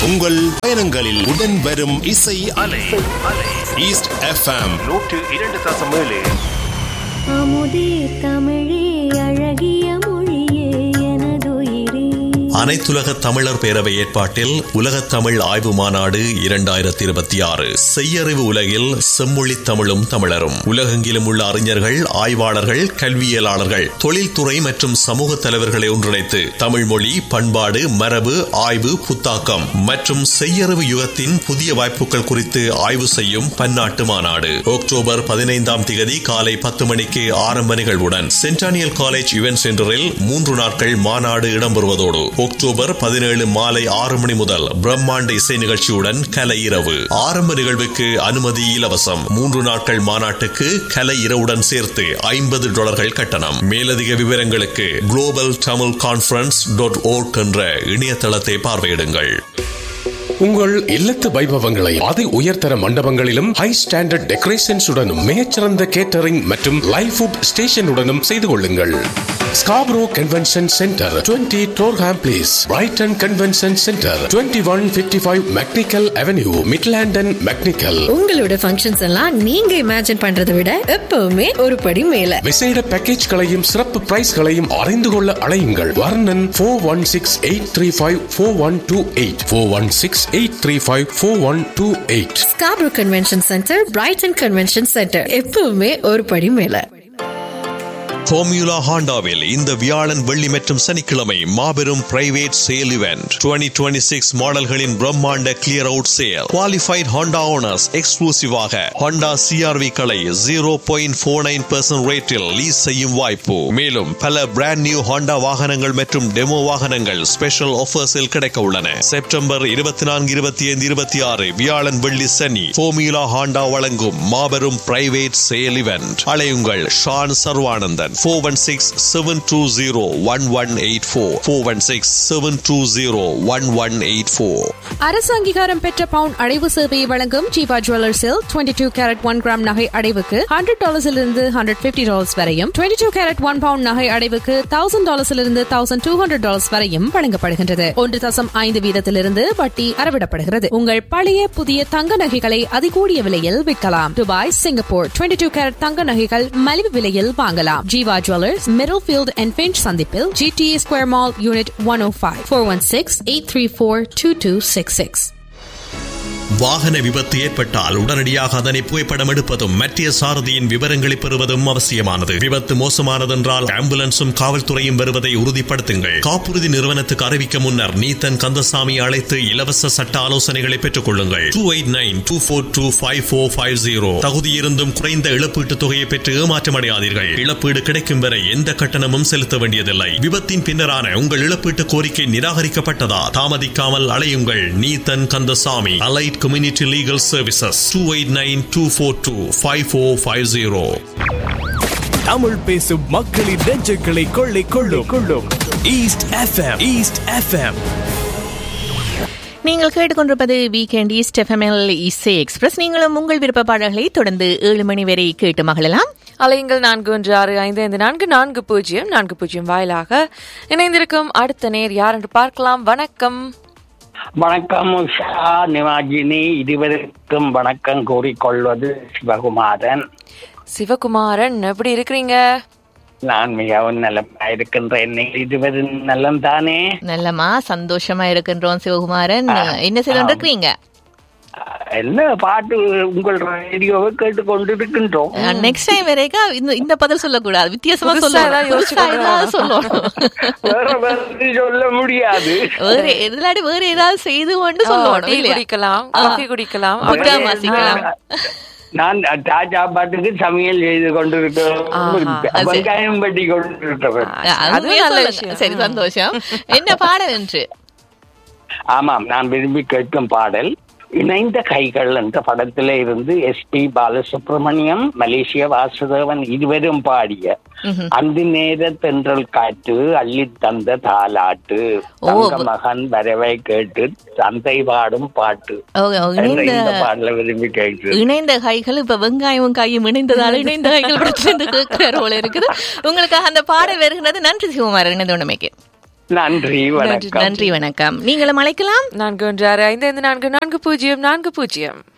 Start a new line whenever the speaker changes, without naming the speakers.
உங்கள் பயணங்களில் உடன் வரும் இசை அலை ஈஸ்ட் எஃப்எம்
நூற்று இரண்டு தசம் ஏழு
அமுதே தமிழே அழகிய மொழியே எனதுயிரே
அனைத்துலக தமிழர் பேரவை ஏற்பாட்டில் உலகத் தமிழ் ஆய்வு மாநாடு இரண்டாயிரத்தி இருபத்தி ஆறு செய்யறிவு உலகில் செம்மொழி தமிழும் தமிழரும் உலகெங்கிலும் உள்ள அறிஞர்கள் ஆய்வாளர்கள் கல்வியலாளர்கள் தொழில்துறை மற்றும் சமூக தலைவர்களை ஒன்றிணைத்து தமிழ் மொழி பண்பாடு மரபு ஆய்வு புத்தாக்கம் மற்றும் செய்யறிவு யுகத்தின் புதிய வாய்ப்புகள் குறித்து ஆய்வு செய்யும் பன்னாட்டு மாநாடு அக்டோபர் பதினைந்தாம் திகதி காலை பத்து மணிக்கு ஆரம்ப நிகழ்வுடன் சென்டானியல் காலேஜ் இவென்ட் சென்டரில் மூன்று நாட்கள் மாநாடு இடம்பெறுவதோடு அக்டோபர் பதினேழு மாலை ஆறு மணி முதல் பிரம்மாண்ட இசை நிகழ்ச்சியுடன் கலை இரவு ஆரம்ப நிகழ்வுக்கு அனுமதி இலவசம் மூன்று நாட்கள் மாநாட்டுக்கு கலை இரவுடன் சேர்த்து ஐம்பது டாலர்கள் கட்டணம் மேலதிக விவரங்களுக்கு global Tamil conference dot org என்ற இணையதளத்தை பார்வையிடுங்கள்
உங்கள் இல்லத்து வைபவங்களை அதி உயர்தர மண்டபங்களிலும் ஹை ஸ்டாண்டர்ட் டெக்கரேஷன்ஸ் உடனும் மிகச்சிறந்த கேட்டரிங் மற்றும் லைவ் ஃபுட் ஸ்டேஷனுடனும் செய்து கொள்ளுங்கள் Scarborough convention centre 20 Dorham place Brighton convention centre 2155 one fifty five McNicoll avenue Midland and McNicoll
உங்களோட ஃபங்க்ஷன்ஸ் எல்லாம் நீங்க இமேஜின் பண்றதை விட எப்பவுமே ஒரு படி மேல
விசேட பேக்கேஜ்களையும் சிறப்பு பிரைஸ்களையும் அறிந்து கொள்ள அழையுங்கள் Varnan four one six eight three five four one two eight four one six eight three five four one two eight
Scarborough convention centre Brighton convention centre எப்பவுமே ஒரு படி மேல
ஃபார்முலா ஹாண்டாவில் இந்த வியாழன் வெள்ளி மற்றும் சனிக்கிழமை மாபெரும் பிரைவேட் சேல் இவெண்ட் 2026 சிக்ஸ் மாடல்களின் பிரம்மாண்ட clear out sale qualified Honda owners எக்ஸ்க்ளூசிவாக ஹாண்டா சிஆர்வி களை zero point four nine percent ரேட்டில் லீஸ் செய்யும் வாய்ப்பு மேலும் பல பிராண்ட் நியூ ஹாண்டா வாகனங்கள் மற்றும் டெமோ வாகனங்கள் ஸ்பெஷல் ஆஃபர்ஸில் கிடைக்க உள்ளன செப்டம்பர் இருபத்தி நான்கு இருபத்தி ஐந்து இருபத்தி ஆறு வியாழன் வெள்ளி சனி ஃபார்முலா ஹாண்டா வழங்கும் மாபெரும் பிரைவேட் சேல் இவெண்ட் அலையுங்கள் Shan Sarvanandan four one six seven two zero one one eight four four one six seven two zero one one eight four
அரசு அங்கீகாரம் பெற்ற பவுன் அடைவு சேவையை வழங்கும் ஜீவா ஜுவல்லர்ஸில் twenty two carat one gram நகை அடைவுக்கு ஹண்ட்ரட் டாலர்ஸிலிருந்து ஹண்ட்ரட் பிப்டி டாலர்ஸ் வரையும் twenty two carat one pound நகை அடைவுக்கு தௌசண்ட் டாலர்ஸிலிருந்து தௌசண்ட் டூ ஹண்ட்ரட் டாலர்ஸ் வரையும் வழங்கப்படுகின்றது ஒன்று தசம் ஐந்து வீதத்திலிருந்து வட்டி அறவிடப்படுகிறது உங்கள் பழைய புதிய தங்க நகைகளை அதிகூடிய விலையில் விற்கலாம் Dubai Singapore twenty two carat தங்க நகைகள் மலிவு விலையில் வாங்கலாம் Jeeva jewellers Middlefield and Finch சந்திப்பில் GTA square mall unit one O five four one six eight three four two two six six
வாகன விபத்து ஏற்பட்டால் உடனடியாக அதனை புகைப்படம் எடுப்பதும் மற்ற சாரதியின் விவரங்களை பெறுவதும் அவசியமானது விபத்து மோசமானதென்றால் ஆம்புலன்ஸும் காவல்துறையும் வருவதை உறுதிப்படுத்துங்கள் காப்புறுதி நிறுவனத்துக்கு அறிவிக்க முன்னர் நீத்தன் கந்தசாமி அழைத்து இலவச சட்ட ஆலோசனைகளை பெற்றுக் கொள்ளுங்கள் two eight nine two four two five four five zero தகுதியிருந்தும் குறைந்த இழப்பீட்டுத் தொகையை பெற்று ஏமாற்றமடையாதீர்கள் இழப்பீடு கிடைக்கும் வரை எந்த கட்டணமும் செலுத்த வேண்டியதில்லை விபத்தின் பின்னரான உங்கள் இழப்பீட்டு கோரிக்கை நிராகரிக்கப்பட்டதா தாமதிக்காமல் அலையுங்கள் Neethan Kandasamy allied community legal services two eight nine two four two five four five zero
Tamil பேசும் மக்களின் நெஞ்சுகளை கொள்ளை கொள்ளும் கொள்ளும் ஈஸ்ட் எஃப்எம் ஈஸ்ட் எஃப்எம்
நீங்கள் கேட்டுக்கொண்டிருப்பது வீக்கெண்ட் ஈஸ்ட் எஃப்எம்எல் இசை எக்ஸ்பிரஸ் நீங்களும் உங்கள் விருப்ப பாடல்களை தொடர்ந்து ஏழு மணி வரை கேட்டு மகிழலாம்
அலையுங்கள் நான்கு ஒன்று ஆறு ஐந்து ஐந்து நான்கு நான்கு பூஜ்ஜியம் நான்கு பூஜ்ஜியம் வாயிலாக இணைந்திருக்கும் அடுத்த நேர் யார் என்று பார்க்கலாம் வணக்கம்
வணக்கம் உஷா நிவாஜினி இதுவரைக்கும் வணக்கம் கூறிக்கொள்வது சிவகுமாரன்
சிவகுமாரன் எப்படி இருக்கிறீங்க
நான் மிகவும் நலமா இருக்கின்றேன் நீங்கள் இதுவரை நலம் தானே
நல்லமா சந்தோஷமா இருக்கின்றோம் சிவகுமாரன் என்ன செய்து கொண்டிருக்கிறீங்க
என்ன பாட்டு உங்கள் ரேடியோவை கேட்டுக்கொண்டு இருக்கின்றோம்
நெக்ஸ்ட் டைம் வரைக்கும் இந்த இந்த பதில் சொல்லக்கூடாது வித்தியாசமா
புதுசா ஏதாவது யோசிச்சு
சொல்லணும் ஏதாவது சொல்லணும்
வேற வேற சொல்ல முடியாது
வேற இல்லாட்டி வேற ஏதாவது செய்து கொண்டு சொல்லணும்
டீ
இல்லையா?
குடிக்கலாம் காஃபி குடிக்கலாம்
புத்தா வாசிக்கலாம்
நான் தாஜா பாட்டுக்கு சமையல் செய்து கொண்டிருக்கிறேன்
ஆஹா,
அது-
வெங்காயம் வெட்டி கொண்டிருக்கிறேன்
அதுவே
அதுவும் நல்ல
சொல்லுங்க.
விஷயம்.
சரி சந்தோஷம் என்ன பாடல் என்று
ஆமாம் நான் விரும்பி கேட்கும் பாடல் இணைந்த கைகள் என்ற படத்திலே இருந்து S P Balasubrahmanyam Malaysia Vasudevan இருவரும் பாடிய அந்த நேர தென்றல் காற்று அள்ளி தந்த தாலாட்டு
ஓ,
தங்க மகன் வரவை கேட்டு தந்தை பாடும் பாட்டு
ஓ,
என்ற இந்த
இணைந்த
பாடலை விரும்பி கேட்டு
இணைந்த கைகள் இப்ப வெங்காயமும் கையும் இணைந்ததால இணைந்த கைகள் படத்துல இருந்து கேட்கிற ரோல் இருக்குது உங்களுக்காக அந்த பாடல் வருகிறது நன்றி சிவகுமார் இணைந்த உண்மைக்கு
நன்றி வணக்கம்
நன்றி வணக்கம் நீங்களும் அழைக்கலாம்
நான்கு ஒன்று ஆறு ஐந்து ஐந்து நான்கு நான்கு பூஜ்ஜியம் நான்கு பூஜ்ஜியம்